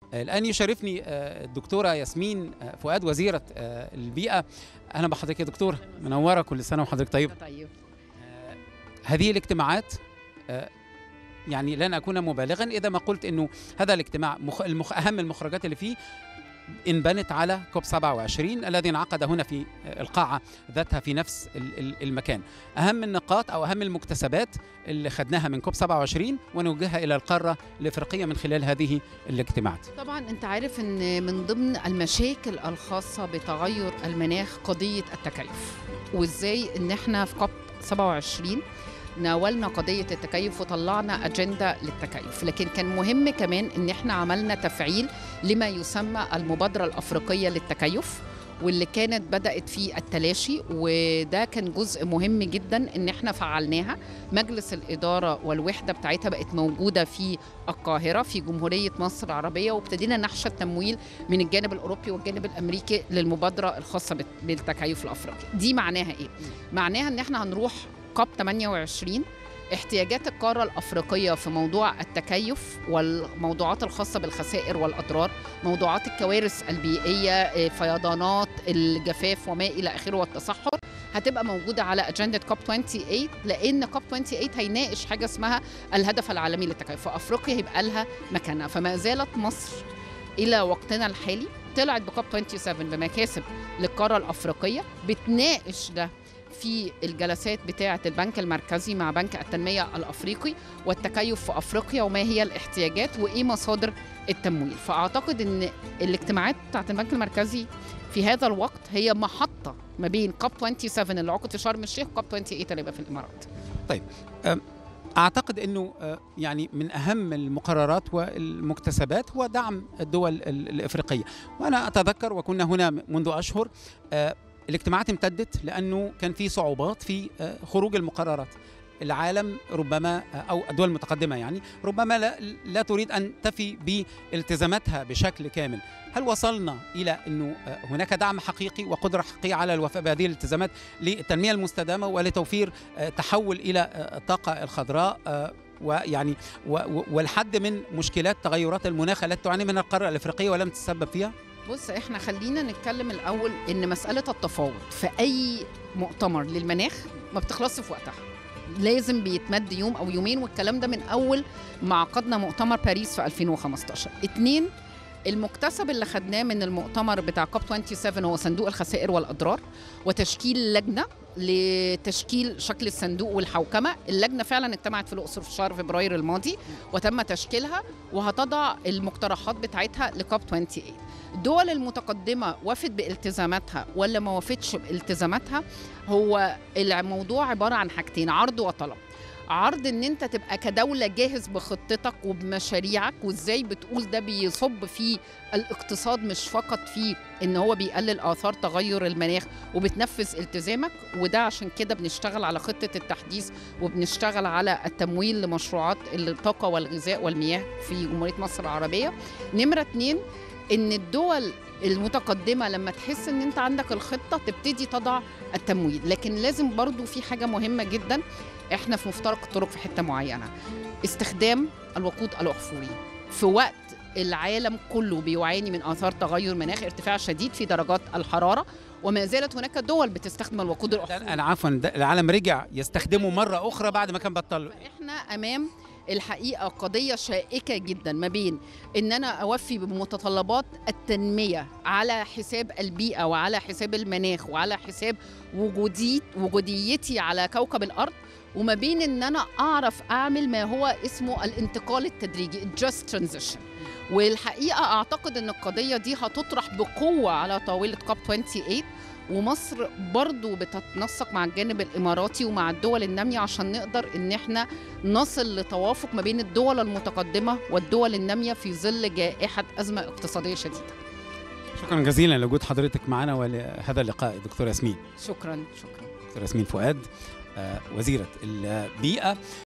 الآن يشرفني الدكتورة ياسمين فؤاد وزيرة البيئة أهلا بحضرتك يا دكتورة منورة كل سنة وحضرتك طيب طيب هذه الاجتماعات يعني لن أكون مبالغا إذا ما قلت أنه هذا الاجتماع مخ... المخ... أهم المخرجات اللي فيه انبنت على كوب 27 الذي انعقد هنا في القاعة ذاتها في نفس المكان أهم النقاط أو أهم المكتسبات اللي خدناها من كوب 27 ونوجهها إلى القارة الإفريقية من خلال هذه الاجتماعات طبعا انت عارف ان من ضمن المشاكل الخاصه بتغير المناخ قضيه التكيف وازاي ان احنا في كوب 27 ناولنا قضية التكيف وطلعنا أجندة للتكيف لكن كان مهم كمان إن إحنا عملنا تفعيل لما يسمى المبادرة الأفريقية للتكيف واللي كانت بدأت في التلاشي وده كان جزء مهم جدا إن إحنا فعلناها مجلس الإدارة والوحدة بتاعتها بقت موجودة في القاهرة في جمهورية مصر العربية وابتدينا نحشد تمويل من الجانب الأوروبي والجانب الأمريكي للمبادرة الخاصة بالتكيف الأفريقي دي معناها إيه؟ معناها إن إحنا هنروح كوب 28 احتياجات القارة الأفريقية في موضوع التكيف والموضوعات الخاصة بالخسائر والأضرار موضوعات الكوارث البيئية فيضانات الجفاف وما إلى آخره والتصحر هتبقى موجودة على أجندة كوب 28 لأن كوب 28 هيناقش حاجة اسمها الهدف العالمي للتكيف فأفريقيا هيبقى لها مكانها فما زالت مصر إلى وقتنا الحالي طلعت بكوب 27 بمكاسب للقارة الأفريقية بتناقش ده في الجلسات بتاعة البنك المركزي مع بنك التنمية الأفريقي والتكيف في أفريقيا وما هي الاحتياجات وإيه مصادر التمويل فأعتقد أن الاجتماعات بتاعة البنك المركزي في هذا الوقت هي محطة ما بين كوب 27 اللي عقد في شرم الشيخ وكوب 28 اللي يبقى في الإمارات طيب اعتقد انه يعني من اهم المقررات والمكتسبات هو دعم الدول الافريقيه وانا اتذكر وكنا هنا منذ اشهر الاجتماعات امتدت لانه كان في صعوبات في خروج المقررات العالم ربما او الدول المتقدمه يعني ربما لا, لا تريد ان تفي بالتزاماتها بشكل كامل هل وصلنا الى انه هناك دعم حقيقي وقدره حقيقيه على الوفاء بهذه الالتزامات للتنميه المستدامه ولتوفير تحول الى الطاقه الخضراء ويعني والحد من مشكلات تغيرات المناخ التي تعاني منها القاره الافريقيه ولم تتسبب فيها؟ بص احنا خلينا نتكلم الاول ان مساله التفاوض في اي مؤتمر للمناخ ما بتخلصش في وقتها لازم بيتمد يوم او يومين والكلام ده من اول ما عقدنا مؤتمر باريس في 2015 اتنين المكتسب اللي خدناه من المؤتمر بتاع كوب 27 هو صندوق الخسائر والاضرار وتشكيل لجنه لتشكيل شكل الصندوق والحوكمه، اللجنه فعلا اجتمعت في الاقصر في شهر فبراير الماضي وتم تشكيلها وهتضع المقترحات بتاعتها لكوب 28. الدول المتقدمه وفت بالتزاماتها ولا ما وفتش بالتزاماتها هو الموضوع عباره عن حاجتين عرض وطلب. عرض ان انت تبقى كدوله جاهز بخطتك وبمشاريعك وازاي بتقول ده بيصب في الاقتصاد مش فقط في ان هو بيقلل اثار تغير المناخ وبتنفذ التزامك وده عشان كده بنشتغل على خطه التحديث وبنشتغل على التمويل لمشروعات الطاقه والغذاء والمياه في جمهوريه مصر العربيه نمره اتنين ان الدول المتقدمة لما تحس ان انت عندك الخطة تبتدي تضع التمويل لكن لازم برضو في حاجة مهمة جدا احنا في مفترق الطرق في حتة معينة استخدام الوقود الأحفوري في وقت العالم كله بيعاني من آثار تغير مناخ ارتفاع شديد في درجات الحرارة وما زالت هناك دول بتستخدم الوقود الأحفوري انا عفوا العالم رجع يستخدمه مرة أخرى بعد ما كان بطل احنا أمام الحقيقه قضيه شائكه جدا ما بين ان انا اوفي بمتطلبات التنميه على حساب البيئه وعلى حساب المناخ وعلى حساب وجودي وجوديتي على كوكب الارض وما بين ان انا اعرف اعمل ما هو اسمه الانتقال التدريجي just transition والحقيقه اعتقد ان القضيه دي هتطرح بقوه على طاوله كوب 28 ومصر برضو بتتنسق مع الجانب الاماراتي ومع الدول الناميه عشان نقدر ان احنا نصل لتوافق ما بين الدول المتقدمه والدول الناميه في ظل جائحه ازمه اقتصاديه شديده. شكرا جزيلا لوجود حضرتك معنا ولهذا اللقاء دكتور ياسمين. شكرا شكرا. دكتور ياسمين فؤاد وزيره البيئه